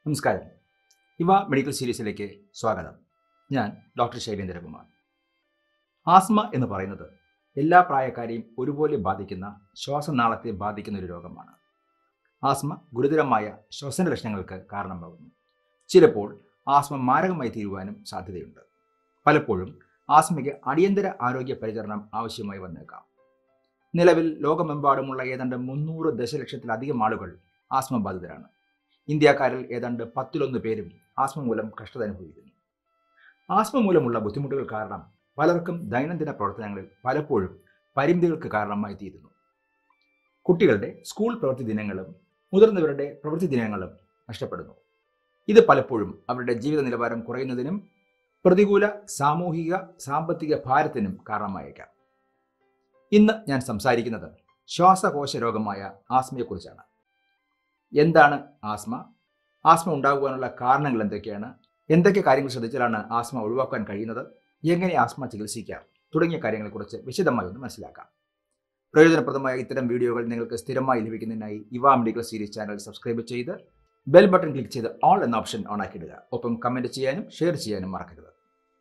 നമസ്കാരം ഇവ മെഡിക്കൽ സീരീസിലേക്ക് സ്വാഗതം ഞാൻ ഡോക്ടർ ശൈലേന്ദ്രകുമാർ ആസ്മ എന്ന് പറയുന്നത് എല്ലാ പ്രായക്കാരെയും ഒരുപോലെ ബാധിക്കുന്ന ശ്വാസനാളത്തെ ബാധിക്കുന്ന ഒരു രോഗമാണ് ആസ്മ ഗുരുതരമായ ശ്വസന ലക്ഷണങ്ങൾക്ക് കാരണമാകുന്നു ചിലപ്പോൾ ആസ്മ മാരകമായി തീരുവാനും സാധ്യതയുണ്ട് പലപ്പോഴും ആസ്മയ്ക്ക് അടിയന്തര ആരോഗ്യ പരിചരണം ആവശ്യമായി വന്നേക്കാം നിലവിൽ ലോകമെമ്പാടുമുള്ള ഏതാണ്ട് മുന്നൂറ് ദശലക്ഷത്തിലധികം ആളുകൾ ആസ്മ ബാധിതരാണ് ഇന്ത്യക്കാരിൽ ഏതാണ്ട് പത്തിലൊന്ന് പേരും ആസ്മ മൂലം കഷ്ടത അനുഭവിക്കുന്നു ആസ്മ മൂലമുള്ള ബുദ്ധിമുട്ടുകൾ കാരണം പലർക്കും ദൈനംദിന പ്രവർത്തനങ്ങളിൽ പലപ്പോഴും പരിമിതികൾക്ക് കാരണമായി തീരുന്നു കുട്ടികളുടെ സ്കൂൾ പ്രവൃത്തി ദിനങ്ങളും മുതിർന്നവരുടെ പ്രവൃത്തി ദിനങ്ങളും നഷ്ടപ്പെടുന്നു ഇത് പലപ്പോഴും അവരുടെ ജീവിത നിലവാരം കുറയുന്നതിനും പ്രതികൂല സാമൂഹിക സാമ്പത്തിക ഭാരത്തിനും കാരണമായേക്കാം ഇന്ന് ഞാൻ സംസാരിക്കുന്നത് ശ്വാസകോശ രോഗമായ ആസ്മയെക്കുറിച്ചാണ് എന്താണ് ആസ്മ ആസ്മ ഉണ്ടാകുവാനുള്ള കാരണങ്ങൾ എന്തൊക്കെയാണ് എന്തൊക്കെ കാര്യങ്ങൾ ശ്രദ്ധിച്ചാലാണ് ആസ്മ ഒഴിവാക്കാൻ കഴിയുന്നത് എങ്ങനെ ആസ്മ ചികിത്സിക്കാം തുടങ്ങിയ കാര്യങ്ങളെക്കുറിച്ച് വിശദമായി ഒന്ന് മനസ്സിലാക്കാം പ്രയോജനപ്രദമായ ഇത്തരം വീഡിയോകൾ നിങ്ങൾക്ക് സ്ഥിരമായി ലഭിക്കുന്നതിനായി ഇവ മെഡിക്കൽ സീരീസ് ചാനൽ സബ്സ്ക്രൈബ് ചെയ്ത് ബെൽ ബട്ടൺ ക്ലിക്ക് ചെയ്ത് ഓൾ എന്ന ഓപ്ഷൻ ഓൺ ആക്കിയിടുക ഒപ്പം കമൻറ്റ് ചെയ്യാനും ഷെയർ ചെയ്യാനും മറക്കരുത്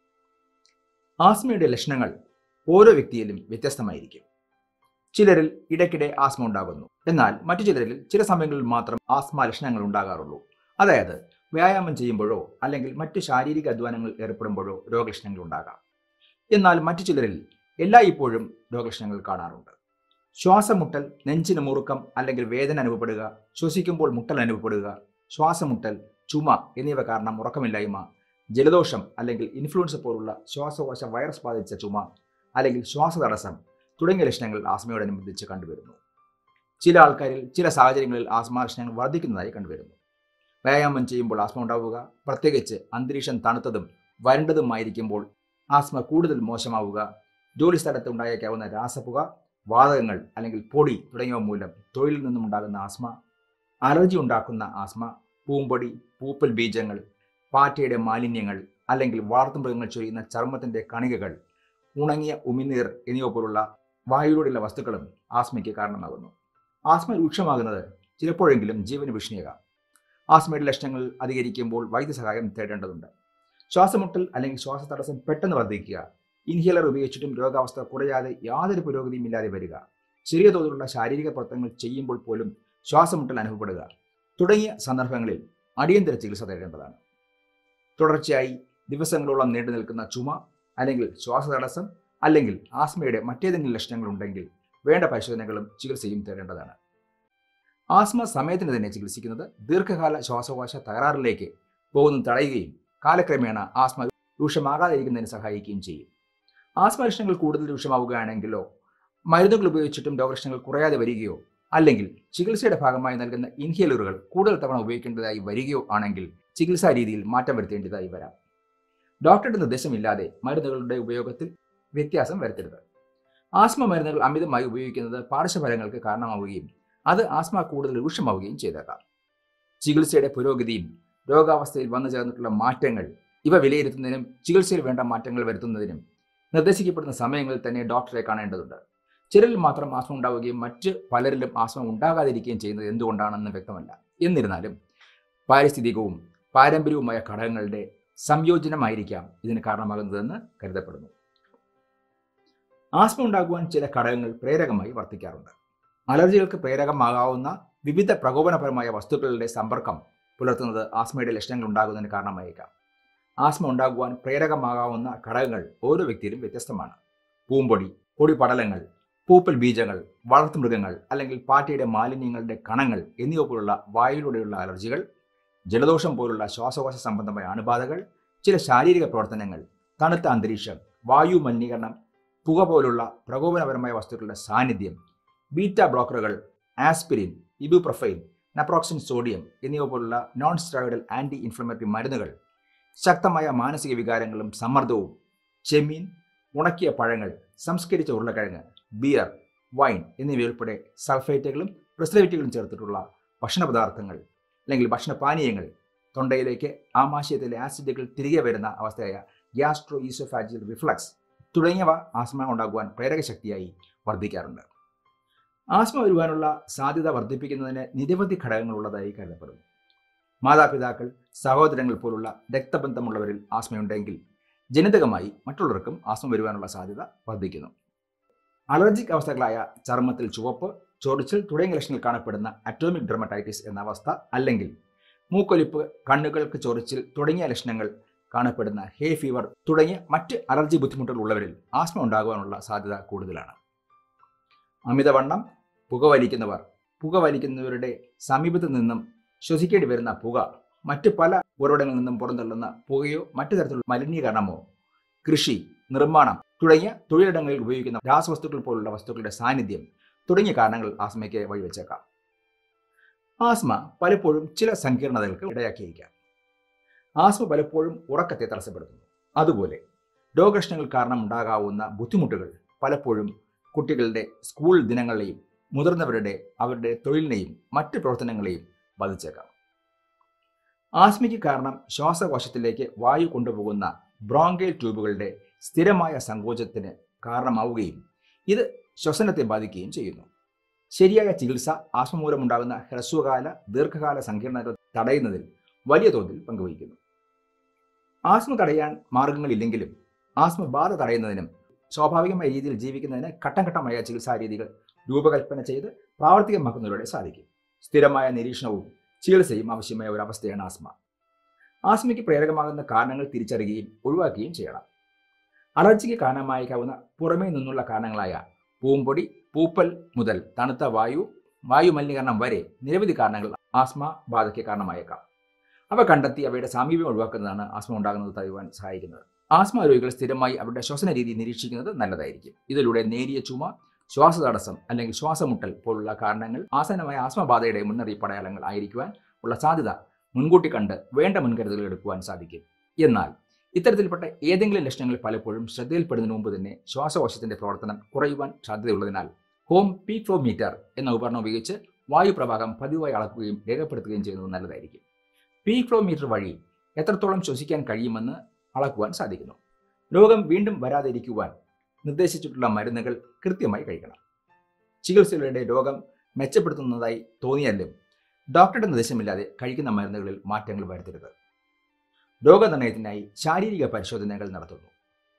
ആസ്മയുടെ ലക്ഷണങ്ങൾ ഓരോ വ്യക്തിയിലും വ്യത്യസ്തമായിരിക്കും ചിലരിൽ ഇടയ്ക്കിടെ ആസ്മ ഉണ്ടാകുന്നു എന്നാൽ മറ്റു ചിലരിൽ ചില സമയങ്ങളിൽ മാത്രം ആസ്മ ലക്ഷണങ്ങൾ ഉണ്ടാകാറുള്ളൂ അതായത് വ്യായാമം ചെയ്യുമ്പോഴോ അല്ലെങ്കിൽ മറ്റ് ശാരീരിക അധ്വാനങ്ങൾ ഏർപ്പെടുമ്പോഴോ രോഗലക്ഷണങ്ങൾ ഉണ്ടാകാം എന്നാൽ മറ്റു ചിലരിൽ എല്ലായ്പ്പോഴും രോഗലക്ഷണങ്ങൾ കാണാറുണ്ട് ശ്വാസമുട്ടൽ നെഞ്ചിന് മുറുക്കം അല്ലെങ്കിൽ വേദന അനുഭവപ്പെടുക ശ്വസിക്കുമ്പോൾ മുട്ടൽ അനുഭവപ്പെടുക ശ്വാസമുട്ടൽ ചുമ എന്നിവ കാരണം ഉറക്കമില്ലായ്മ ജലദോഷം അല്ലെങ്കിൽ ഇൻഫ്ലുവൻസ പോലുള്ള ശ്വാസകോശ വൈറസ് ബാധിച്ച ചുമ അല്ലെങ്കിൽ ശ്വാസതടസ്സം തുടങ്ങിയ ലക്ഷണങ്ങൾ ആസ്മയോടനുബന്ധിച്ച് കണ്ടുവരുന്നു ചില ആൾക്കാരിൽ ചില സാഹചര്യങ്ങളിൽ ആസ്മ ലക്ഷണങ്ങൾ വർദ്ധിക്കുന്നതായി കണ്ടുവരുന്നു വ്യായാമം ചെയ്യുമ്പോൾ ആസ്മ ഉണ്ടാവുക പ്രത്യേകിച്ച് അന്തരീക്ഷം തണുത്തതും വരണ്ടതുമായിരിക്കുമ്പോൾ ആസ്മ കൂടുതൽ മോശമാവുക ജോലി സ്ഥലത്ത് ഉണ്ടായേക്കാവുന്ന രാസപുക വാതകങ്ങൾ അല്ലെങ്കിൽ പൊടി തുടങ്ങിയവ മൂലം തൊഴിലിൽ നിന്നും ഉണ്ടാകുന്ന ആസ്മ അലർജി ഉണ്ടാക്കുന്ന ആസ്മ പൂമ്പൊടി പൂപ്പൽ ബീജങ്ങൾ പാറ്റയുടെ മാലിന്യങ്ങൾ അല്ലെങ്കിൽ വളർത്തുമൃഗങ്ങൾ ചൊരിയുന്ന ചർമ്മത്തിന്റെ കണികകൾ ഉണങ്ങിയ ഉമിനീർ എന്നിവ പോലുള്ള വായുവിലൂടെയുള്ള വസ്തുക്കളും ആസ്മയ്ക്ക് കാരണമാകുന്നു ആസ്മ രൂക്ഷമാകുന്നത് ചിലപ്പോഴെങ്കിലും ജീവന് ഭീഷണിയാകാം ആസ്മയുടെ ലക്ഷണങ്ങൾ അധികരിക്കുമ്പോൾ വൈദ്യസഹായം തേടേണ്ടതുണ്ട് ശ്വാസമുട്ടൽ അല്ലെങ്കിൽ ശ്വാസതടസ്സം പെട്ടെന്ന് വർദ്ധിക്കുക ഇൻഹേലർ ഉപയോഗിച്ചിട്ടും രോഗാവസ്ഥ കുറയാതെ യാതൊരു പുരോഗതിയും ഇല്ലാതെ വരിക ചെറിയ തോതിലുള്ള ശാരീരിക പ്രവർത്തനങ്ങൾ ചെയ്യുമ്പോൾ പോലും ശ്വാസമുട്ടൽ അനുഭവപ്പെടുക തുടങ്ങിയ സന്ദർഭങ്ങളിൽ അടിയന്തര ചികിത്സ തേടേണ്ടതാണ് തുടർച്ചയായി ദിവസങ്ങളോളം നീണ്ടു നിൽക്കുന്ന ചുമ അല്ലെങ്കിൽ ശ്വാസതടസ്സം അല്ലെങ്കിൽ ആസ്മയുടെ മറ്റേതെങ്കിലും ലക്ഷണങ്ങൾ ഉണ്ടെങ്കിൽ വേണ്ട പരിശോധനകളും ചികിത്സയും തേടേണ്ടതാണ് ആസ്മ സമയത്തിന് തന്നെ ചികിത്സിക്കുന്നത് ദീർഘകാല ശ്വാസകോശ തകരാറിലേക്ക് പോകുന്നത് തടയുകയും കാലക്രമേണ ആസ്മ രൂക്ഷമാകാതിരിക്കുന്നതിന് സഹായിക്കുകയും ചെയ്യും ആസ്മ ലക്ഷണങ്ങൾ കൂടുതൽ രൂക്ഷമാവുകയാണെങ്കിലോ മരുന്നുകൾ ഉപയോഗിച്ചിട്ടും രോഗലക്ഷണങ്ങൾ കുറയാതെ വരികയോ അല്ലെങ്കിൽ ചികിത്സയുടെ ഭാഗമായി നൽകുന്ന ഇൻഹേലറുകൾ കൂടുതൽ തവണ ഉപയോഗിക്കേണ്ടതായി വരികയോ ആണെങ്കിൽ ചികിത്സാ രീതിയിൽ മാറ്റം വരുത്തേണ്ടതായി വരാം ഡോക്ടറുടെ നിർദ്ദേശമില്ലാതെ മരുന്നുകളുടെ ഉപയോഗത്തിൽ വ്യത്യാസം വരുത്തരുത് ആസ്മ മരുന്നുകൾ അമിതമായി ഉപയോഗിക്കുന്നത് പാർശ്വഫലങ്ങൾക്ക് കാരണമാവുകയും അത് ആസ്മ കൂടുതൽ രൂക്ഷമാവുകയും ചെയ്തേക്കാം ചികിത്സയുടെ പുരോഗതിയും രോഗാവസ്ഥയിൽ വന്നു ചേർന്നിട്ടുള്ള മാറ്റങ്ങൾ ഇവ വിലയിരുത്തുന്നതിനും ചികിത്സയിൽ വേണ്ട മാറ്റങ്ങൾ വരുത്തുന്നതിനും നിർദ്ദേശിക്കപ്പെടുന്ന സമയങ്ങളിൽ തന്നെ ഡോക്ടറെ കാണേണ്ടതുണ്ട് ചിലരിൽ മാത്രം ആസ്മ ഉണ്ടാവുകയും മറ്റ് പലരിലും ആസ്മ ഉണ്ടാകാതിരിക്കുകയും ചെയ്യുന്നത് എന്തുകൊണ്ടാണെന്ന് വ്യക്തമല്ല എന്നിരുന്നാലും പാരിസ്ഥിതികവും പാരമ്പര്യവുമായ ഘടകങ്ങളുടെ സംയോജനമായിരിക്കാം ഇതിന് കാരണമാകുന്നതെന്ന് കരുതപ്പെടുന്നു ആസ്മ ഉണ്ടാകുവാൻ ചില ഘടകങ്ങൾ പ്രേരകമായി വർത്തിക്കാറുണ്ട് അലർജികൾക്ക് പ്രേരകമാകാവുന്ന വിവിധ പ്രകോപനപരമായ വസ്തുക്കളുടെ സമ്പർക്കം പുലർത്തുന്നത് ആസ്മയുടെ ലക്ഷണങ്ങൾ ഉണ്ടാകുന്നതിന് കാരണമായേക്കാം ആസ്മ ഉണ്ടാകുവാൻ പ്രേരകമാകാവുന്ന ഘടകങ്ങൾ ഓരോ വ്യക്തിയിലും വ്യത്യസ്തമാണ് പൂമ്പൊടി പൊടിപടലങ്ങൾ പൂപ്പൽ ബീജങ്ങൾ വളർത്തുമൃഗങ്ങൾ അല്ലെങ്കിൽ പാറ്റയുടെ മാലിന്യങ്ങളുടെ കണങ്ങൾ എന്നിവ പോലുള്ള വായുവിലൂടെയുള്ള അലർജികൾ ജലദോഷം പോലുള്ള ശ്വാസകോശ സംബന്ധമായ അണുബാധകൾ ചില ശാരീരിക പ്രവർത്തനങ്ങൾ തണുത്ത അന്തരീക്ഷം വായു മലിനീകരണം പുക പോലുള്ള പ്രകോപനപരമായ വസ്തുക്കളുടെ സാന്നിധ്യം ബീറ്റ ബ്ലോക്കറുകൾ ആസ്പിരിൻ ഇബുപ്രൊഫൈൻ നപ്രോക്സിൻ സോഡിയം എന്നിവ പോലുള്ള നോൺ സ്റ്റെറോയിഡൽ ആന്റി ഇൻഫ്ലമേറ്ററി മരുന്നുകൾ ശക്തമായ മാനസിക വികാരങ്ങളും സമ്മർദ്ദവും ചെമ്മീൻ ഉണക്കിയ പഴങ്ങൾ സംസ്കരിച്ച ഉരുളക്കിഴങ്ങ് ബിയർ വൈൻ എന്നിവയുൾപ്പെടെ സൾഫേറ്റുകളും പ്രിസർവേറ്റീവുകളും ചേർത്തിട്ടുള്ള ഭക്ഷണ പദാർത്ഥങ്ങൾ അല്ലെങ്കിൽ ഭക്ഷണപാനീയങ്ങൾ തൊണ്ടയിലേക്ക് ആമാശയത്തിലെ ആസിഡുകൾ തിരികെ വരുന്ന അവസ്ഥയായ ഗ്യാസ്ട്രോ ഈസോഫാജിയൽ റിഫ്ലക്സ് തുടങ്ങിയവ ആസ്മ ഉണ്ടാകുവാൻ പ്രേരക ശക്തിയായി വർദ്ധിക്കാറുണ്ട് ആസ്മ വരുവാനുള്ള സാധ്യത വർദ്ധിപ്പിക്കുന്നതിന് നിരവധി ഘടകങ്ങൾ ഉള്ളതായി കരുതപ്പെടുന്നു മാതാപിതാക്കൾ സഹോദരങ്ങൾ പോലുള്ള രക്തബന്ധമുള്ളവരിൽ ആസ്മയുണ്ടെങ്കിൽ ജനിതകമായി മറ്റുള്ളവർക്കും ആസ്മ വരുവാനുള്ള സാധ്യത വർദ്ധിക്കുന്നു അലർജിക് അവസ്ഥകളായ ചർമ്മത്തിൽ ചുവപ്പ് ചൊറിച്ചിൽ തുടങ്ങിയ ലക്ഷണങ്ങൾ കാണപ്പെടുന്ന അറ്റോമിക് ഡെർമറ്റൈറ്റിസ് എന്ന അവസ്ഥ അല്ലെങ്കിൽ മൂക്കൊലിപ്പ് കണ്ണുകൾക്ക് ചൊറിച്ചിൽ തുടങ്ങിയ ലക്ഷണങ്ങൾ കാണപ്പെടുന്ന ഹേ ഫീവർ തുടങ്ങിയ മറ്റ് അലർജി ബുദ്ധിമുട്ടുകൾ ഉള്ളവരിൽ ആസ്മ ഉണ്ടാകുവാനുള്ള സാധ്യത കൂടുതലാണ് അമിതവണ്ണം പുകവലിക്കുന്നവർ പുകവലിക്കുന്നവരുടെ സമീപത്ത് നിന്നും ശ്വസിക്കേണ്ടി വരുന്ന പുക മറ്റ് പല ഉറവിടങ്ങളിൽ നിന്നും പുറന്തള്ളുന്ന പുകയോ മറ്റു തരത്തിലുള്ള മലിനീകരണമോ കൃഷി നിർമ്മാണം തുടങ്ങിയ തൊഴിലിടങ്ങളിൽ ഉപയോഗിക്കുന്ന രാസവസ്തുക്കൾ പോലുള്ള വസ്തുക്കളുടെ സാന്നിധ്യം തുടങ്ങിയ കാരണങ്ങൾ ആസ്മയ്ക്ക് വഴിവെച്ചേക്കാം ആസ്മ പലപ്പോഴും ചില സങ്കീർണതകൾക്ക് ഇടയാക്കിയിരിക്കാം ആസ്മ പലപ്പോഴും ഉറക്കത്തെ തടസ്സപ്പെടുത്തുന്നു അതുപോലെ രോഗലക്ഷണങ്ങൾ കാരണം ഉണ്ടാകാവുന്ന ബുദ്ധിമുട്ടുകൾ പലപ്പോഴും കുട്ടികളുടെ സ്കൂൾ ദിനങ്ങളെയും മുതിർന്നവരുടെ അവരുടെ തൊഴിലിനെയും മറ്റ് പ്രവർത്തനങ്ങളെയും ബാധിച്ചേക്കാം ആസ്മയ്ക്ക് കാരണം ശ്വാസകോശത്തിലേക്ക് വായു കൊണ്ടുപോകുന്ന ബ്രോങ്കൈൽ ട്യൂബുകളുടെ സ്ഥിരമായ സങ്കോചത്തിന് കാരണമാവുകയും ഇത് ശ്വസനത്തെ ബാധിക്കുകയും ചെയ്യുന്നു ശരിയായ ചികിത്സ ആസ്മ മൂലമുണ്ടാകുന്ന ഹ്രസ്വകാല ദീർഘകാല സങ്കീർണതകൾ തടയുന്നതിൽ വലിയ തോതിൽ പങ്കുവഹിക്കുന്നു ആസ്മ തടയാൻ മാർഗങ്ങളില്ലെങ്കിലും ആസ്മ ബാധ തടയുന്നതിനും സ്വാഭാവികമായ രീതിയിൽ ജീവിക്കുന്നതിന് ഘട്ടം ഘട്ടമായ ചികിത്സാ രീതികൾ രൂപകൽപ്പന ചെയ്ത് പ്രാവർത്തികമാക്കുന്നതിലൂടെ സാധിക്കും സ്ഥിരമായ നിരീക്ഷണവും ചികിത്സയും ആവശ്യമായ ഒരു അവസ്ഥയാണ് ആസ്മ ആസ്മയ്ക്ക് പ്രേരകമാകുന്ന കാരണങ്ങൾ തിരിച്ചറിയുകയും ഒഴിവാക്കുകയും ചെയ്യണം അലർജിക്ക് കാരണമായേക്കാവുന്ന പുറമേ നിന്നുള്ള കാരണങ്ങളായ പൂമ്പൊടി പൂപ്പൽ മുതൽ തണുത്ത വായു വായു മലിനീകരണം വരെ നിരവധി കാരണങ്ങൾ ആസ്മ ബാധയ്ക്ക് കാരണമായേക്കാം അവ കണ്ടെത്തി അവയുടെ സാമീപ്യം ഒഴിവാക്കുന്നതാണ് ആസ്മ ഉണ്ടാകുന്നത് തടയുവാൻ സഹായിക്കുന്നത് ആസ്മ രോഗികൾ സ്ഥിരമായി അവരുടെ ശ്വസന രീതി നിരീക്ഷിക്കുന്നത് നല്ലതായിരിക്കും ഇതിലൂടെ നേരിയ ചുമ ശ്വാസതടസ്സം അല്ലെങ്കിൽ ശ്വാസമുട്ടൽ പോലുള്ള കാരണങ്ങൾ ആസന്നമായ ആസ്മബാധയുടെ മുന്നറിയിപ്പ് അടയാളങ്ങൾ ആയിരിക്കുവാൻ ഉള്ള സാധ്യത മുൻകൂട്ടി കണ്ട് വേണ്ട മുൻകരുതലുകൾ എടുക്കുവാൻ സാധിക്കും എന്നാൽ ഇത്തരത്തിൽപ്പെട്ട ഏതെങ്കിലും ലക്ഷണങ്ങൾ പലപ്പോഴും ശ്രദ്ധയിൽപ്പെടുന്നതിന് മുമ്പ് തന്നെ ശ്വാസകോശത്തിന്റെ പ്രവർത്തനം കുറയുവാൻ സാധ്യതയുള്ളതിനാൽ ഹോം പീക്ക് ഫ്ലോ മീറ്റർ എന്ന ഉപകരണം ഉപയോഗിച്ച് വായുപ്രവാഹം പതിവായി അളക്കുകയും രേഖപ്പെടുത്തുകയും ചെയ്യുന്നത് നല്ലതായിരിക്കും പീക്ക് ഫ്ലോ മീറ്റർ വഴി എത്രത്തോളം ശ്വസിക്കാൻ കഴിയുമെന്ന് അളക്കുവാൻ സാധിക്കുന്നു രോഗം വീണ്ടും വരാതിരിക്കുവാൻ നിർദ്ദേശിച്ചിട്ടുള്ള മരുന്നുകൾ കൃത്യമായി കഴിക്കണം ചികിത്സകളുടെ രോഗം മെച്ചപ്പെടുത്തുന്നതായി തോന്നിയാലും ഡോക്ടറുടെ നിർദ്ദേശമില്ലാതെ കഴിക്കുന്ന മരുന്നുകളിൽ മാറ്റങ്ങൾ വരുത്തരുത് രോഗനിർണയത്തിനായി ശാരീരിക പരിശോധനകൾ നടത്തുന്നു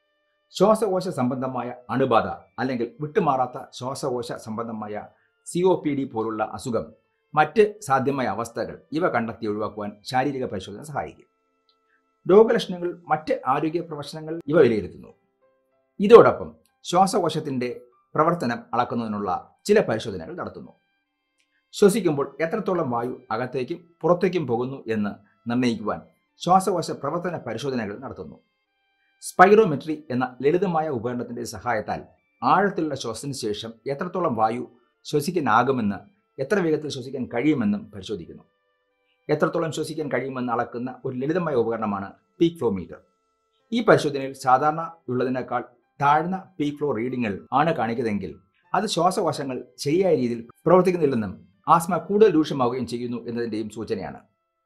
ശ്വാസകോശ സംബന്ധമായ അണുബാധ അല്ലെങ്കിൽ വിട്ടുമാറാത്ത ശ്വാസകോശ സംബന്ധമായ സി ഒ പി ഡി പോലുള്ള അസുഖം മറ്റ് സാധ്യമായ അവസ്ഥകൾ ഇവ കണ്ടെത്തി ഒഴിവാക്കുവാൻ ശാരീരിക പരിശോധന സഹായിക്കും രോഗലക്ഷണങ്ങൾ മറ്റ് ആരോഗ്യ പ്രശ്നങ്ങൾ ഇവ വിലയിരുത്തുന്നു ഇതോടൊപ്പം ശ്വാസകോശത്തിന്റെ പ്രവർത്തനം അളക്കുന്നതിനുള്ള ചില പരിശോധനകൾ നടത്തുന്നു ശ്വസിക്കുമ്പോൾ എത്രത്തോളം വായു അകത്തേക്കും പുറത്തേക്കും പോകുന്നു എന്ന് നിർണ്ണയിക്കുവാൻ ശ്വാസകോശ പ്രവർത്തന പരിശോധനകൾ നടത്തുന്നു സ്പൈറോമെട്രി എന്ന ലളിതമായ ഉപകരണത്തിന്റെ സഹായത്താൽ ആഴത്തിലുള്ള ശ്വാസത്തിന് ശേഷം എത്രത്തോളം വായു ശ്വസിക്കാനാകുമെന്ന് എത്ര വേഗത്തിൽ ശ്വസിക്കാൻ കഴിയുമെന്നും പരിശോധിക്കുന്നു എത്രത്തോളം ശ്വസിക്കാൻ കഴിയുമെന്ന് അളക്കുന്ന ഒരു ലളിതമായ ഉപകരണമാണ് പീക്ക് ഫ്ലോ മീറ്റർ ഈ പരിശോധനയിൽ സാധാരണ ഉള്ളതിനേക്കാൾ താഴ്ന്ന പീക്ക് ഫ്ലോ റീഡിങ്ങുകൾ ആണ് കാണിക്കുന്നതെങ്കിൽ അത് ശ്വാസകോശങ്ങൾ ശരിയായ രീതിയിൽ പ്രവർത്തിക്കുന്നില്ലെന്നും ആസ്മ കൂടുതൽ രൂക്ഷമാവുകയും ചെയ്യുന്നു എന്നതിൻ്റെയും സൂചനയാണ്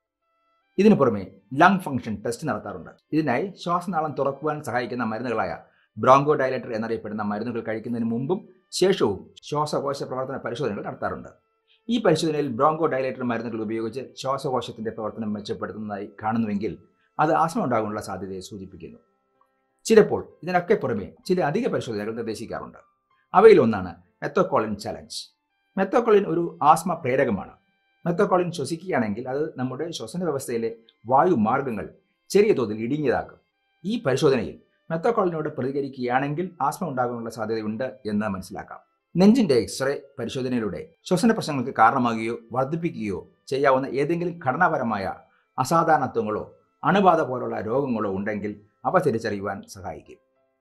ഇതിനു പുറമെ ലങ് ഫംഗ്ഷൻ ടെസ്റ്റ് നടത്താറുണ്ട് ഇതിനായി ശ്വാസനാളം തുറക്കുവാൻ സഹായിക്കുന്ന മരുന്നുകളായ ബ്രോങ്കോ ഡയലേറ്റർ എന്നറിയപ്പെടുന്ന മരുന്നുകൾ കഴിക്കുന്നതിന് മുമ്പും ശേഷവും ശ്വാസകോശ പ്രവർത്തന പരിശോധനകൾ നടത്താറുണ്ട് ഈ പരിശോധനയിൽ ബ്രോങ്കോ ഡയലേറ്റർ മരുന്നുകൾ ഉപയോഗിച്ച് ശ്വാസകോശത്തിന്റെ പ്രവർത്തനം മെച്ചപ്പെടുത്തുന്നതായി കാണുന്നുവെങ്കിൽ അത് ആസ്മ ഉണ്ടാകാനുള്ള സാധ്യതയെ സൂചിപ്പിക്കുന്നു ചിലപ്പോൾ ഇതിനൊക്കെ പുറമെ ചില അധിക പരിശോധനകൾ നിർദ്ദേശിക്കാറുണ്ട് അവയിൽ ഒന്നാണ് മെത്തോക്കോളിൻ ചലഞ്ച് മെത്തോക്കോളിൻ ഒരു ആസ്മ പ്രേരകമാണ് മെത്തോക്കോളിൻ ശ്വസിക്കുകയാണെങ്കിൽ അത് നമ്മുടെ ശ്വസന വ്യവസ്ഥയിലെ വായുമാർഗങ്ങൾ ചെറിയ തോതിൽ ഇടുങ്ങിയതാക്കും ഈ പരിശോധനയിൽ മെത്തോക്കോളിനോട് പ്രതികരിക്കുകയാണെങ്കിൽ ആസ്മ ഉണ്ടാകാനുള്ള സാധ്യതയുണ്ട് എന്ന് മനസ്സിലാക്കാം നെഞ്ചിന്റെ എക്സ്റേ പരിശോധനയിലൂടെ ശ്വസന പ്രശ്നങ്ങൾക്ക് കാരണമാകുകയോ വർദ്ധിപ്പിക്കുകയോ ചെയ്യാവുന്ന ഏതെങ്കിലും ഘടനാപരമായ അസാധാരണത്വങ്ങളോ അണുബാധ പോലുള്ള രോഗങ്ങളോ ഉണ്ടെങ്കിൽ അവ തിരിച്ചറിയുവാൻ സഹായിക്കും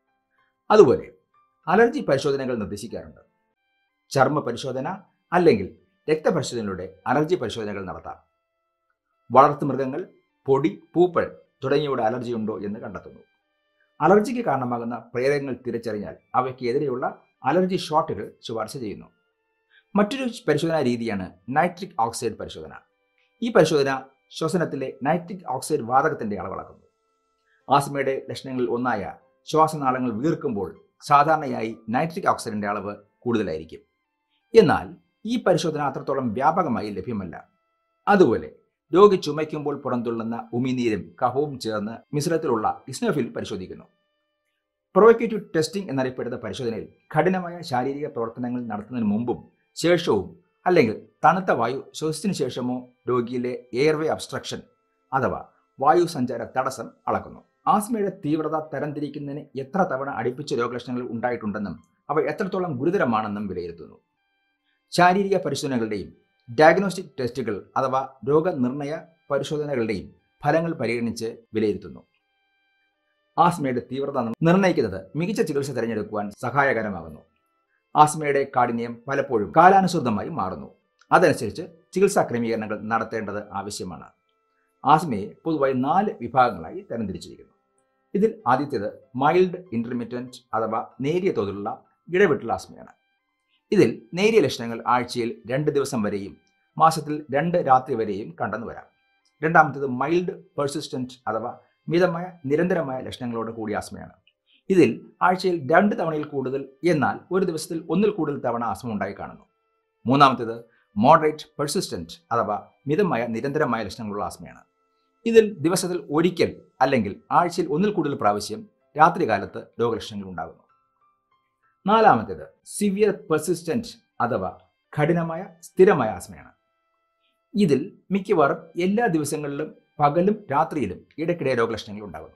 അതുപോലെ അലർജി പരിശോധനകൾ നിർദ്ദേശിക്കാറുണ്ട് ചർമ്മ പരിശോധന അല്ലെങ്കിൽ രക്തപരിശോധനയിലൂടെ അലർജി പരിശോധനകൾ നടത്താം വളർത്തുമൃഗങ്ങൾ പൊടി പൂപ്പൽ തുടങ്ങിയവയുടെ അലർജി ഉണ്ടോ എന്ന് കണ്ടെത്തുന്നു അലർജിക്ക് കാരണമാകുന്ന പ്രേരകങ്ങൾ തിരിച്ചറിഞ്ഞാൽ അവയ്ക്ക് എതിരെയുള്ള അലർജി ഷോട്ടുകൾ ശുപാർശ ചെയ്യുന്നു മറ്റൊരു പരിശോധനാ രീതിയാണ് നൈട്രിക് ഓക്സൈഡ് പരിശോധന ഈ പരിശോധന ശ്വസനത്തിലെ നൈട്രിക് ഓക്സൈഡ് വാതകത്തിന്റെ അളവളക്കുന്നു ആസ്മയുടെ ലക്ഷണങ്ങളിൽ ഒന്നായ ശ്വാസനാളങ്ങൾ വീർക്കുമ്പോൾ സാധാരണയായി നൈട്രിക് ഓക്സൈഡിന്റെ അളവ് കൂടുതലായിരിക്കും എന്നാൽ ഈ പരിശോധന അത്രത്തോളം വ്യാപകമായി ലഭ്യമല്ല അതുപോലെ രോഗി ചുമയ്ക്കുമ്പോൾ പുറന്തള്ളുന്ന ഉമിനീരും കഫവും ചേർന്ന് മിശ്രിതത്തിലുള്ള ഇസ്നോഫിൽ പരിശോധിക്കുന്നു പ്രൊവക്കേറ്റീവ് ടെസ്റ്റിംഗ് എന്നറിയപ്പെടുന്ന പരിശോധനയിൽ കഠിനമായ ശാരീരിക പ്രവർത്തനങ്ങൾ നടത്തുന്നതിന് മുമ്പും ശേഷവും അല്ലെങ്കിൽ തണുത്ത വായു ശ്വസിച്ചതിനു ശേഷമോ രോഗിയിലെ എയർവേ അബ്സ്ട്രക്ഷൻ അഥവാ വായു സഞ്ചാര തടസ്സം അളക്കുന്നു ആസ്മയുടെ തീവ്രത തരംതിരിക്കുന്നതിന് എത്ര തവണ അടുപ്പിച്ച രോഗലക്ഷണങ്ങൾ ഉണ്ടായിട്ടുണ്ടെന്നും അവ എത്രത്തോളം ഗുരുതരമാണെന്നും വിലയിരുത്തുന്നു ശാരീരിക പരിശോധനകളുടെയും ഡയഗ്നോസ്റ്റിക് ടെസ്റ്റുകൾ അഥവാ രോഗനിർണയ പരിശോധനകളുടെയും ഫലങ്ങൾ പരിഗണിച്ച് വിലയിരുത്തുന്നു ആസ്മയുടെ തീവ്രത നിർണ്ണയിക്കുന്നത് മികച്ച ചികിത്സ തിരഞ്ഞെടുക്കുവാൻ സഹായകരമാകുന്നു ആസ്മയുടെ കാഠിന്യം പലപ്പോഴും കാലാനുസൃതമായി മാറുന്നു അതനുസരിച്ച് ചികിത്സാ ക്രമീകരണങ്ങൾ നടത്തേണ്ടത് ആവശ്യമാണ് ആസ്മയെ പൊതുവായി നാല് വിഭാഗങ്ങളായി തരംതിരിച്ചിരിക്കുന്നു ഇതിൽ ആദ്യത്തേത് മൈൽഡ് ഇന്റർമീഡിയറ്റ് അഥവാ നേരിയ തോതിലുള്ള ഇടവിട്ടുള്ള ആസ്മയാണ് ഇതിൽ നേരിയ ലക്ഷണങ്ങൾ ആഴ്ചയിൽ രണ്ട് ദിവസം വരെയും മാസത്തിൽ രണ്ട് രാത്രി വരെയും കണ്ടെന്നു വരാം രണ്ടാമത്തേത് മൈൽഡ് പെർസിസ്റ്റന്റ് അഥവാ മിതമായ നിരന്തരമായ ലക്ഷണങ്ങളോട് കൂടിയ ആസ്മയാണ് ഇതിൽ ആഴ്ചയിൽ രണ്ട് തവണയിൽ കൂടുതൽ എന്നാൽ ഒരു ദിവസത്തിൽ ഒന്നിൽ കൂടുതൽ തവണ ആസ്മ ഉണ്ടായി കാണുന്നു മൂന്നാമത്തേത് മോഡറേറ്റ് പെർസിസ്റ്റന്റ് അഥവാ മിതമായ നിരന്തരമായ ലക്ഷണങ്ങളുള്ള ആസ്മയാണ് ഇതിൽ ദിവസത്തിൽ ഒരിക്കൽ അല്ലെങ്കിൽ ആഴ്ചയിൽ ഒന്നിൽ കൂടുതൽ പ്രാവശ്യം രാത്രികാലത്ത് രോഗലക്ഷണങ്ങൾ ഉണ്ടാകുന്നു നാലാമത്തേത് സിവിയർ പെർസിസ്റ്റന്റ് അഥവാ കഠിനമായ സ്ഥിരമായ ആസ്മയാണ് ഇതിൽ മിക്കവാറും എല്ലാ ദിവസങ്ങളിലും പകലും രാത്രിയിലും ഇടയ്ക്കിടെ രോഗലക്ഷണങ്ങൾ ഉണ്ടാകുന്നു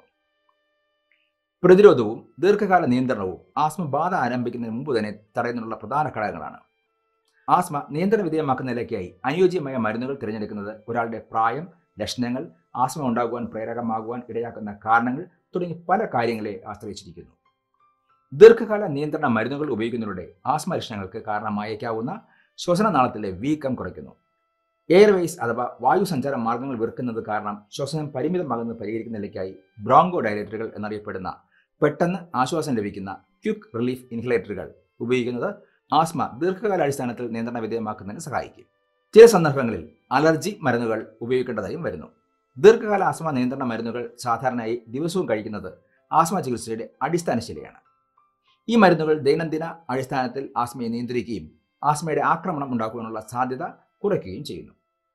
പ്രതിരോധവും ദീർഘകാല നിയന്ത്രണവും ആസ്മ ബാധ ആരംഭിക്കുന്നതിന് മുമ്പ് തന്നെ തടയുന്നതിനുള്ള പ്രധാന ഘടകങ്ങളാണ് ആസ്മ നിയന്ത്രണ വിധേയമാക്കുന്നതിലേക്കായി അനുയോജ്യമായ മരുന്നുകൾ തിരഞ്ഞെടുക്കുന്നത് ഒരാളുടെ പ്രായം ലക്ഷണങ്ങൾ ആസ്മ ഉണ്ടാകുവാൻ പ്രേരകമാകുവാൻ ഇടയാക്കുന്ന കാരണങ്ങൾ തുടങ്ങി പല കാര്യങ്ങളെ ആശ്രയിച്ചിരിക്കുന്നു ദീർഘകാല നിയന്ത്രണ മരുന്നുകൾ ഉപയോഗിക്കുന്നതിലൂടെ ആസ്മ ലക്ഷണങ്ങൾക്ക് കാരണമായേക്കാവുന്ന ശ്വസനനാളത്തിലെ വീക്കം കുറയ്ക്കുന്നു എയർവേസ് അഥവാ വായു സഞ്ചാര മാർഗങ്ങൾ വെറുക്കുന്നത് കാരണം ശ്വസനം പരിമിതമാകുന്നത് പരിഹരിക്കുന്നതിലേക്കായി ബ്രോങ്കോ ഡയലേറ്ററുകൾ എന്നറിയപ്പെടുന്ന പെട്ടെന്ന് ആശ്വാസം ലഭിക്കുന്ന ക്വിക്ക് റിലീഫ് ഇൻഹലേറ്ററുകൾ ഉപയോഗിക്കുന്നത് ആസ്മ ദീർഘകാലാടിസ്ഥാനത്തിൽ നിയന്ത്രണ വിധേയമാക്കുന്നതിന് സഹായിക്കും ചില സന്ദർഭങ്ങളിൽ അലർജി മരുന്നുകൾ ഉപയോഗിക്കേണ്ടതായും വരുന്നു ദീർഘകാല ആസ്മ നിയന്ത്രണ മരുന്നുകൾ സാധാരണയായി ദിവസവും കഴിക്കുന്നത് ആസ്മ ചികിത്സയുടെ അടിസ്ഥാന ശിലയാണ് ഈ മരുന്നുകൾ ദൈനംദിന അടിസ്ഥാനത്തിൽ ആസ്മയെ നിയന്ത്രിക്കുകയും ആസ്മയുടെ ആക്രമണം ഉണ്ടാക്കുവാനുള്ള സാധ്യത കുറയ്ക്കുകയും ചെയ്യുന്നു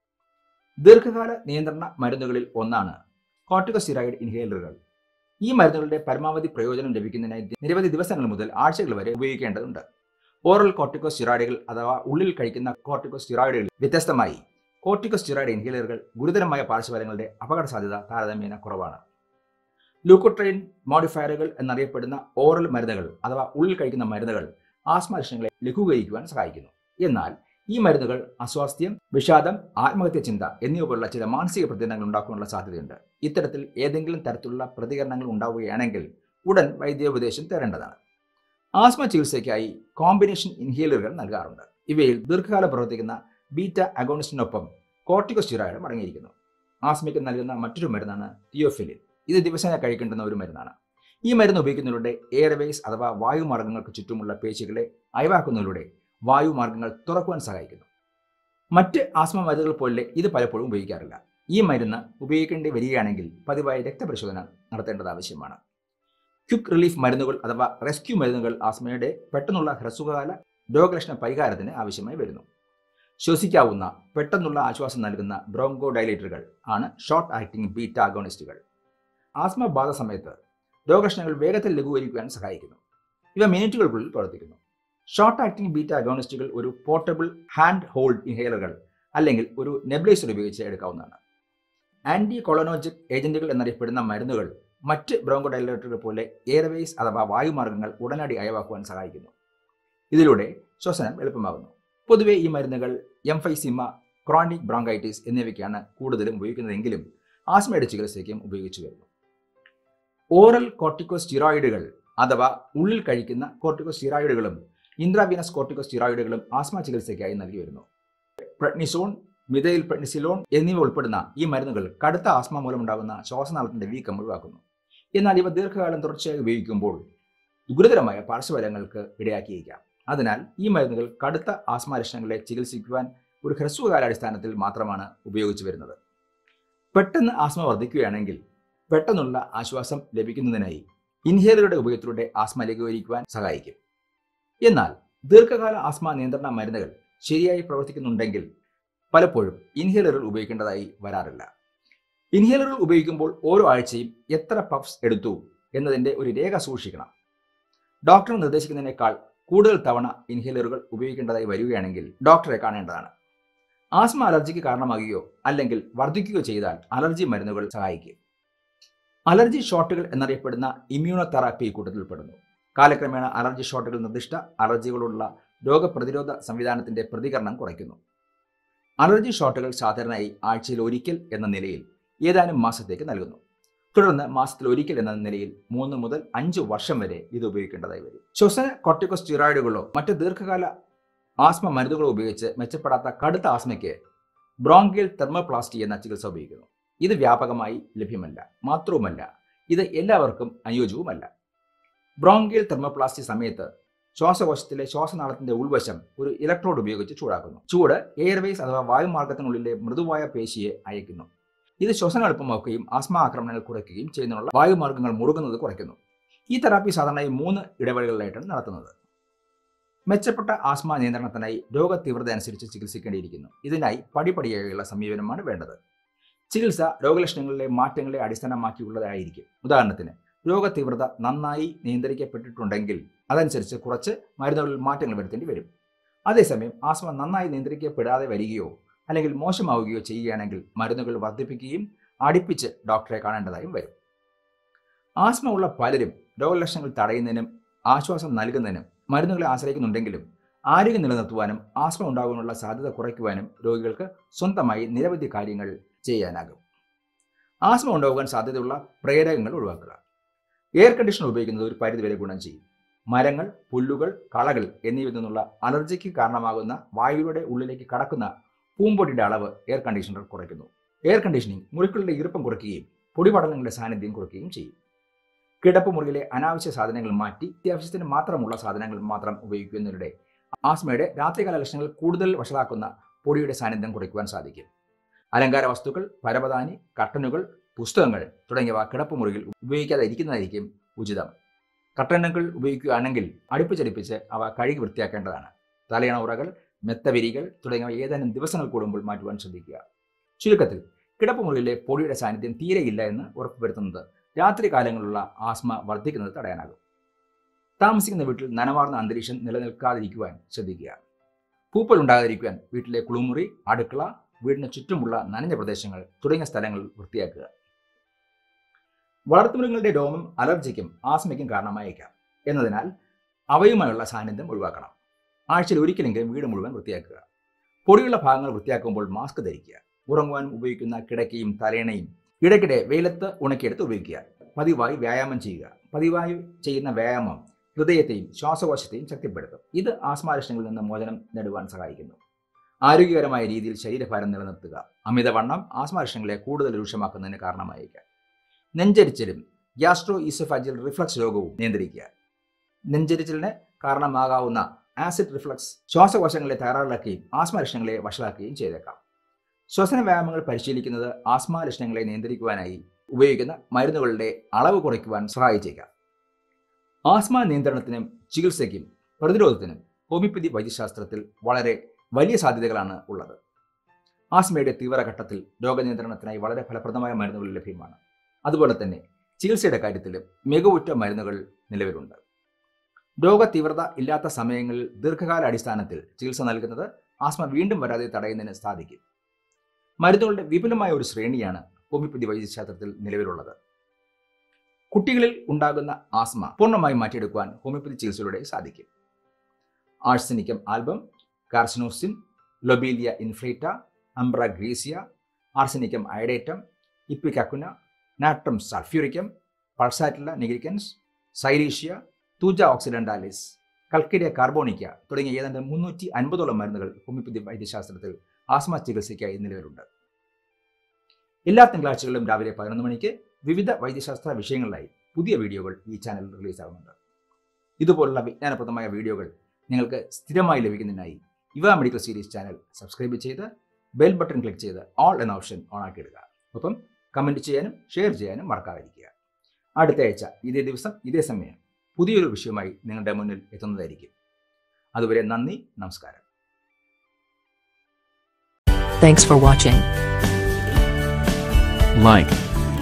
ദീർഘകാല നിയന്ത്രണ മരുന്നുകളിൽ ഒന്നാണ് കോർട്ടിക്കോസ്റ്റിറോയിഡ് ഇൻഹേലറുകൾ ഈ മരുന്നുകളുടെ പരമാവധി പ്രയോജനം ലഭിക്കുന്നതിനായി നിരവധി ദിവസങ്ങൾ മുതൽ ആഴ്ചകൾ വരെ ഉപയോഗിക്കേണ്ടതുണ്ട് ഓറൽ കോർട്ടിക്കോസ്റ്റിറോയിഡുകൾ അഥവാ ഉള്ളിൽ കഴിക്കുന്ന കോർട്ടിക്കോസ്റ്റിറോയിഡുകൾ വ്യത്യസ്തമായി കോർട്ടിക്കോസ്റ്റിറോയിഡ് ഇൻഹേലറുകൾ ഗുരുതരമായ പാർശ്വഫലങ്ങളുടെ അപകട സാധ്യത താരതമ്യേന കുറവാണ് ലൂക്കോട്രെയിൻ മോഡിഫയറുകൾ എന്നറിയപ്പെടുന്ന ഓറൽ മരുന്നുകൾ അഥവാ ഉള്ളിൽ കഴിക്കുന്ന മരുന്നുകൾ ആസ്മ ലക്ഷണങ്ങളെ ലഘൂകരിക്കുവാൻ സഹായിക്കുന്നു എന്നാൽ ഈ മരുന്നുകൾ അസ്വാസ്ഥ്യം വിഷാദം ആത്മഹത്യ ചിന്ത എന്നിവ പോലുള്ള ചില മാനസിക പ്രതികരണങ്ങൾ ഉണ്ടാക്കാനുള്ള സാധ്യതയുണ്ട് ഇത്തരത്തിൽ ഏതെങ്കിലും തരത്തിലുള്ള പ്രതികരണങ്ങൾ ഉണ്ടാവുകയാണെങ്കിൽ ഉടൻ വൈദ്യോപദേശം തേടേണ്ടതാണ് ആസ്മ ചികിത്സയ്ക്കായി കോമ്പിനേഷൻ ഇൻഹേലറുകൾ നൽകാറുണ്ട് ഇവയിൽ ദീർഘകാലം പ്രവർത്തിക്കുന്ന ബീറ്റ അഗോണിസ്റ്റിനൊപ്പം കോർട്ടിക്കോസ്റ്റിറോയിഡും അടങ്ങിയിരിക്കുന്നു ആസ്മയ്ക്ക് നൽകുന്ന മറ്റൊരു മരുന്നാണ് തിയോഫിലിൻ ഇത് ദിവസേന കഴിക്കേണ്ടുന്ന ഒരു മരുന്നാണ് ഈ മരുന്ന് ഉപയോഗിക്കുന്നതിലൂടെ എയർവേസ് അഥവാ വായുമാർഗങ്ങൾക്ക് ചുറ്റുമുള്ള പേശികളെ അയവാക്കുന്നതിലൂടെ വായുമാർഗങ്ങൾ തുറക്കുവാൻ സഹായിക്കുന്നു മറ്റ് ആസ്മ മരുന്നുകൾ പോലെ ഇത് പലപ്പോഴും ഉപയോഗിക്കാറില്ല ഈ മരുന്ന് ഉപയോഗിക്കേണ്ടി വരികയാണെങ്കിൽ പതിവായി രക്തപരിശോധന നടത്തേണ്ടത് ആവശ്യമാണ് ക്വിക്ക് റിലീഫ് മരുന്നുകൾ അഥവാ റെസ്ക്യൂ മരുന്നുകൾ ആസ്മയുടെ പെട്ടെന്നുള്ള ഹ്രസ്വകാല രോഗലക്ഷണ പരിഹാരത്തിന് ആവശ്യമായി വരുന്നു ശ്വസിക്കാവുന്ന പെട്ടെന്നുള്ള ആശ്വാസം നൽകുന്ന ബ്രോങ്കോ ഡയലേറ്ററുകൾ ആണ് ഷോർട്ട് ആക്ടിംഗ് ബീറ്റ അഗോണിസ്റ്റുകൾ ആസ്മ ബാധ സമയത്ത് രോഗലക്ഷണങ്ങൾ വേഗത്തിൽ ലഘൂകരിക്കുവാൻ സഹായിക്കുന്നു ഇവ മിനിറ്റുകൾക്കുള്ളിൽ പ്രവർത്തിക്കുന്നു ഷോർട്ട് ആക്ടിംഗ് ബീറ്റ അഗോണിസ്റ്റുകൾ ഒരു പോർട്ടബിൾ ഹാൻഡ് ഹോൾഡ് ഇൻഹേലറുകൾ അല്ലെങ്കിൽ ഒരു നെബ്ലൈസർ ഉപയോഗിച്ച് എടുക്കാവുന്നതാണ് ആന്റി കൊളനോജിക് ഏജന്റുകൾ എന്നറിയപ്പെടുന്ന മരുന്നുകൾ മറ്റ് ബ്രോങ്കോഡൈലേറ്ററുകൾ പോലെ എയർവേസ് അഥവാ വായുമാർഗങ്ങൾ ഉടനടി അയവാക്കുവാൻ സഹായിക്കുന്നു ഇതിലൂടെ ശ്വസനം എളുപ്പമാകുന്നു പൊതുവെ ഈ മരുന്നുകൾ എംഫൈസിമ ക്രോണിക് ബ്രോങ്കൈറ്റിസ് എന്നിവയ്ക്കാണ് കൂടുതലും ഉപയോഗിക്കുന്നതെങ്കിലും ആസ്മയുടെ ചികിത്സയ്ക്കും ഉപയോഗിച്ചു വരുന്നു ഓറൽ കോർട്ടിക്കോസ്റ്റിറോയിഡുകൾ അഥവാ ഉള്ളിൽ കഴിക്കുന്ന കോർട്ടിക്കോസ്റ്റിറോയിഡുകളും ഇൻട്രാവീനസ് കോർട്ടിക്കോസ്റ്റിറോയിഡുകളും ആസ്മ ചികിത്സയ്ക്കായി നൽകി വരുന്നു പ്രെഡ്നിസോൺ മിതൈൽ പ്രെഡ്നിസിലോൺ എന്നിവ ഉൾപ്പെടുന്ന ഈ മരുന്നുകൾ കടുത്ത ആസ്മ മൂലമുണ്ടാകുന്ന ശ്വാസനാളത്തിന്റെ വീക്കം ഒഴിവാക്കുന്നു എന്നാൽ ഇവ ദീർഘകാലം തുടർച്ചയായി ഉപയോഗിക്കുമ്പോൾ ഗുരുതരമായ പാർശ്വഫലങ്ങൾക്ക് ഇടയാക്കിയേക്കാം അതിനാൽ ഈ മരുന്നുകൾ കടുത്ത ആസ്മ ലക്ഷണങ്ങളെ ചികിത്സിക്കുവാൻ ഒരു ഹ്രസ്വകാലാടിസ്ഥാനത്തിൽ മാത്രമാണ് ഉപയോഗിച്ചു വരുന്നത് പെട്ടെന്ന് ആസ്മ വർദ്ധിക്കുകയാണെങ്കിൽ പെട്ടെന്നുള്ള ആശ്വാസം ലഭിക്കുന്നതിനായി ഇൻഹേലറുടെ ഉപയോഗത്തിലൂടെ ആസ്മ ലഘൂകരിക്കുവാൻ സഹായിക്കും എന്നാൽ ദീർഘകാല ആസ്മ നിയന്ത്രണ മരുന്നുകൾ ശരിയായി പ്രവർത്തിക്കുന്നുണ്ടെങ്കിൽ പലപ്പോഴും ഇൻഹേലറുകൾ ഉപയോഗിക്കേണ്ടതായി വരാറില്ല ഇൻഹേലറുകൾ ഉപയോഗിക്കുമ്പോൾ ഓരോ ആഴ്ചയും എത്ര പഫ്സ് എടുത്തു എന്നതിൻ്റെ ഒരു രേഖ സൂക്ഷിക്കണം ഡോക്ടർ നിർദ്ദേശിക്കുന്നതിനേക്കാൾ കൂടുതൽ തവണ ഇൻഹേലറുകൾ ഉപയോഗിക്കേണ്ടതായി വരികയാണെങ്കിൽ ഡോക്ടറെ കാണേണ്ടതാണ് ആസ്മ അലർജിക്ക് കാരണമാകുകയോ അല്ലെങ്കിൽ വർദ്ധിക്കുകയോ ചെയ്താൽ അലർജി മരുന്നുകൾ സഹായിക്കും അലർജി ഷോട്ടുകൾ എന്നറിയപ്പെടുന്ന ഇമ്മ്യൂണോ തെറാപ്പി കൂട്ടത്തിൽപ്പെടുന്നു കാലക്രമേണ അലർജി ഷോട്ടുകൾ നിർദ്ദിഷ്ട അലർജികളുള്ള രോഗപ്രതിരോധ സംവിധാനത്തിന്റെ പ്രതികരണം കുറയ്ക്കുന്നു അലർജി ഷോട്ടുകൾ സാധാരണയായി ആഴ്ചയിൽ ഒരിക്കൽ എന്ന നിലയിൽ ഏതാനും മാസത്തേക്ക് നൽകുന്നു തുടർന്ന് മാസത്തിൽ ഒരിക്കൽ എന്ന നിലയിൽ മൂന്ന് മുതൽ അഞ്ച് വർഷം വരെ ഇത് ഉപയോഗിക്കേണ്ടതായി വരും ശ്വസന കോർട്ടിക്കോസ്റ്റീറോയിഡുകളോ മറ്റ് ദീർഘകാല ആസ്മ മരുന്നുകളോ ഉപയോഗിച്ച് മെച്ചപ്പെടാത്ത കടുത്ത ആസ്മയ്ക്ക് ബ്രോങ്കിയൽ തെർമോപ്ലാസ്റ്റി എന്ന ചികിത്സ ഉപയോഗിക്കുന്നു ഇത് വ്യാപകമായി ലഭ്യമല്ല മാത്രവുമല്ല ഇത് എല്ലാവർക്കും അനുയോജ്യവുമല്ല ബ്രോങ്കിയൽ തെർമോപ്ലാസ്റ്റി സമയത്ത് ശ്വാസകോശത്തിലെ ശ്വാസനാളത്തിന്റെ ഉൾവശം ഒരു ഇലക്ട്രോഡ് ഉപയോഗിച്ച് ചൂടാക്കുന്നു ചൂട് എയർവേസ് അഥവാ വായുമാർഗത്തിനുള്ളിലെ മൃദുവായ പേശിയെ അയക്കുന്നു ഇത് ശ്വസനം എളുപ്പമാക്കുകയും ആസ്മ ആക്രമണങ്ങൾ കുറയ്ക്കുകയും ചെയ്യുന്നതിനുള്ള വായുമാർഗങ്ങൾ മുറുകുന്നത് കുറയ്ക്കുന്നു ഈ തെറാപ്പി സാധാരണയായി മൂന്ന് ഇടവേളകളിലായിട്ടാണ് നടത്തുന്നത് മെച്ചപ്പെട്ട ആസ്മ നിയന്ത്രണത്തിനായി രോഗതീവ്രത അനുസരിച്ച് ചികിത്സിക്കേണ്ടിയിരിക്കുന്നു ഇതിനായി പടിപടിയായുള്ള സമീപനമാണ് വേണ്ടത് ചികിത്സ രോഗലക്ഷണങ്ങളിലെ മാറ്റങ്ങളെ അടിസ്ഥാനമാക്കിയുള്ളതായിരിക്കും ഉദാഹരണത്തിന് രോഗതീവ്രത നന്നായി നിയന്ത്രിക്കപ്പെട്ടിട്ടുണ്ടെങ്കിൽ അതനുസരിച്ച് കുറച്ച് മരുന്നുകളിൽ മാറ്റങ്ങൾ വരുത്തേണ്ടി വരും അതേസമയം ആസ്മ നന്നായി നിയന്ത്രിക്കപ്പെടാതെ വരികയോ അല്ലെങ്കിൽ മോശമാവുകയോ ചെയ്യുകയാണെങ്കിൽ മരുന്നുകൾ വർദ്ധിപ്പിക്കുകയും അടുപ്പിച്ച് ഡോക്ടറെ കാണേണ്ടതായും വരും ആസ്മ ഉള്ള പലരും രോഗലക്ഷണങ്ങൾ തടയുന്നതിനും ആശ്വാസം നൽകുന്നതിനും മരുന്നുകളെ ആശ്രയിക്കുന്നുണ്ടെങ്കിലും ആരോഗ്യം നിലനിർത്തുവാനും ആസ്മ ഉണ്ടാകാനുള്ള സാധ്യത കുറയ്ക്കുവാനും രോഗികൾക്ക് സ്വന്തമായി നിരവധി കാര്യങ്ങൾ ചെയ്യാനാകും ആസ്മ ഉണ്ടാകാൻ സാധ്യതയുള്ള പ്രേരകങ്ങൾ ഒഴിവാക്കുക എയർ കണ്ടീഷണർ ഉപയോഗിക്കുന്നത് ഒരു പരിധിവരെ ഗുണം ചെയ്യും മരങ്ങൾ പുല്ലുകൾ കളകൾ എന്നിവയിൽ നിന്നുള്ള അലർജിക്ക് കാരണമാകുന്ന വായുവിയുടെ ഉള്ളിലേക്ക് കടക്കുന്ന പൂമ്പൊടിയുടെ അളവ് എയർ കണ്ടീഷണർ കുറയ്ക്കുന്നു എയർ കണ്ടീഷനിങ് മുറികളുടെ ഈർപ്പം കുറയ്ക്കുകയും പൊടിപടലങ്ങളുടെ സാന്നിധ്യം കുറയ്ക്കുകയും ചെയ്യും കിടപ്പ് മുറിയിലെ അനാവശ്യ സാധനങ്ങൾ മാറ്റി അത്യാവശ്യത്തിന് മാത്രമുള്ള സാധനങ്ങൾ മാത്രം ഉപയോഗിക്കുന്നതിലൂടെ ആസ്മയുടെ രാത്രികാല ലക്ഷണങ്ങൾ കൂടുതൽ വഷളാക്കുന്ന പൊടിയുടെ സാന്നിധ്യം കുറയ്ക്കുവാൻ സാധിക്കും അലങ്കാര വസ്തുക്കൾ പരവതാനി കട്ടനുകൾ പുസ്തകങ്ങൾ തുടങ്ങിയവ കിടപ്പുമുറിയിൽ ഉപയോഗിക്കാതെ ഇരിക്കുന്നതായിരിക്കും ഉചിതം കട്ടനുകൾ ഉപയോഗിക്കുകയാണെങ്കിൽ അടുപ്പിച്ചടുപ്പിച്ച് അവ കഴുകി വൃത്തിയാക്കേണ്ടതാണ് തലയണ ഉറകൾ മെത്തവിരികൾ തുടങ്ങിയവ ഏതാനും ദിവസങ്ങൾ കൂടുമ്പോൾ മാറ്റുവാൻ ശ്രദ്ധിക്കുക ചുരുക്കത്തിൽ കിടപ്പുമുറിയിലെ പൊടിയുടെ സാന്നിധ്യം തീരെയില്ല എന്ന് ഉറപ്പുവരുത്തുന്നത് രാത്രി കാലങ്ങളിലുള്ള ആസ്മ വർദ്ധിക്കുന്നത് തടയാനാകും താമസിക്കുന്ന വീട്ടിൽ നനവാർന്ന അന്തരീക്ഷം നിലനിൽക്കാതിരിക്കുവാൻ ശ്രദ്ധിക്കുക പൂപ്പൽ ഉണ്ടാകാതിരിക്കുവാൻ വീട്ടിലെ കുളിമുറി അടുക്കള വീടിന് ചുറ്റുമുള്ള നനഞ്ഞ പ്രദേശങ്ങൾ തുടങ്ങിയ സ്ഥലങ്ങൾ വൃത്തിയാക്കുക വളർത്തുമൃഗങ്ങളുടെ രോമം അലർജിക്കും ആസ്മയ്ക്കും കാരണമായേക്കാം എന്നതിനാൽ അവയുമായുള്ള സാന്നിധ്യം ഒഴിവാക്കണം ആഴ്ചയിൽ ഒരിക്കലെങ്കിലും വീട് മുഴുവൻ വൃത്തിയാക്കുക പൊടിയുള്ള ഭാഗങ്ങൾ വൃത്തിയാക്കുമ്പോൾ മാസ്ക് ധരിക്കുക ഉറങ്ങുവാൻ ഉപയോഗിക്കുന്ന കിടക്കയും തലേണയും ഇടയ്ക്കിടെ വെയിലത്ത് ഉണക്കിയെടുത്ത് ഉപയോഗിക്കുക പതിവായി വ്യായാമം ചെയ്യുക പതിവായി ചെയ്യുന്ന വ്യായാമം ഹൃദയത്തെയും ശ്വാസകോശത്തെയും ശക്തിപ്പെടുത്തും ഇത് ആസ്മാലക്ഷണങ്ങളിൽ നിന്ന് മോചനം നേടുവാൻ സഹായിക്കുന്നു ആരോഗ്യകരമായ രീതിയിൽ ശരീരഭാരം നിലനിർത്തുക അമിതവണ്ണം ആസ്മാലക്ഷണങ്ങളെ കൂടുതൽ രൂക്ഷമാക്കുന്നതിന് കാരണമായേക്കാം നെഞ്ചരിച്ചിലും ഗ്യാസ്ട്രോ ഈസോഫാജിൽ റിഫ്ലക്സ് രോഗവും നിയന്ത്രിക്കുക നെഞ്ചരിച്ചിലിന് കാരണമാകാവുന്ന ആസിഡ് റിഫ്ലക്സ് ശ്വാസകോശങ്ങളെ തയ്യാറാക്കുകയും ആസ്മ ലക്ഷണങ്ങളെ വഷളാക്കുകയും ചെയ്തേക്കാം ശ്വസന വ്യായാമങ്ങൾ പരിശീലിക്കുന്നത് ആസ്മ ലക്ഷണങ്ങളെ നിയന്ത്രിക്കുവാനായി ഉപയോഗിക്കുന്ന മരുന്നുകളുടെ അളവ് കുറയ്ക്കുവാൻ സഹായിച്ചേക്കാം ആസ്മ നിയന്ത്രണത്തിനും ചികിത്സയ്ക്കും പ്രതിരോധത്തിനും ഹോമിയോപ്പതി വൈദ്യശാസ്ത്രത്തിൽ വളരെ വലിയ സാധ്യതകളാണ് ഉള്ളത് ആസ്മയുടെ തീവ്രഘട്ടത്തിൽ രോഗനിയന്ത്രണത്തിനായി വളരെ ഫലപ്രദമായ മരുന്നുകൾ ലഭ്യമാണ് അതുപോലെ തന്നെ ചികിത്സയുടെ കാര്യത്തിൽ മികവുറ്റ മരുന്നുകൾ നിലവിലുണ്ട് രോഗതീവ്രത ഇല്ലാത്ത സമയങ്ങളിൽ ദീർഘകാല അടിസ്ഥാനത്തിൽ ചികിത്സ നൽകുന്നത് ആസ്മ വീണ്ടും വരാതെ തടയുന്നതിന് സാധിക്കും മരുന്നുകളുടെ വിപുലമായ ഒരു ശ്രേണിയാണ് ഹോമിയോപ്പതി വൈദ്യശാസ്ത്രത്തിൽ നിലവിലുള്ളത് കുട്ടികളിൽ ഉണ്ടാകുന്ന ആസ്മ പൂർണ്ണമായി മാറ്റിയെടുക്കുവാൻ ഹോമിയോപ്പതി ചികിത്സയിലൂടെ സാധിക്കും arsenicum album carcinosin lobelia inflata ambra grisea arsenicum iodatum ipecacuanha natrum sulphuricum pulsatilla nigricans silicea thuja occidentalis calcarea carbonica തുടങ്ങിയ ഏതാണ്ട് മുന്നൂറ്റി അൻപതോളം മരുന്നുകൾ ഹോമിയോപ്പതി വൈദ്യശാസ്ത്രത്തിൽ ആസ്മ ചികിത്സയ്ക്കായി നിലവിലുണ്ട് എല്ലാ തിങ്കളാഴ്ചകളിലും രാവിലെ പതിനൊന്ന് മണിക്ക് വിവിധ വൈദ്യശാസ്ത്ര വിഷയങ്ങളിലായി പുതിയ വീഡിയോകൾ ഈ ചാനലിൽ റിലീസാകുന്നുണ്ട് ഇതുപോലുള്ള വിജ്ഞാനപ്രദമായ വീഡിയോകൾ നിങ്ങൾക്ക് സ്ഥിരമായി ലഭിക്കുന്നതിനായി ഇവ മെഡിക്കൽ സീരീസ് ചാനൽ സബ്സ്ക്രൈബ് ചെയ്ത് ബെൽ ബട്ടൺ ക്ലിക്ക് ചെയ്ത് ഓൾ എന്ന ഓപ്ഷൻ ഓൺ ആക്കിയിടുക ഒപ്പം കമൻറ്റ് ചെയ്യാനും ഷെയർ ചെയ്യാനും മറക്കാതിരിക്കുക അടുത്ത ആഴ്ച ഇതേ ദിവസം ഇതേ സമയം പുതിയൊരു വിഷയവുമായി നിങ്ങളുടെ മുന്നിൽ എത്തുന്നതായിരിക്കും അതുവരെ നന്ദി നമസ്കാരം Thanks for watching. like,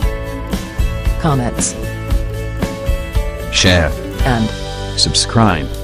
Comments share, and subscribe.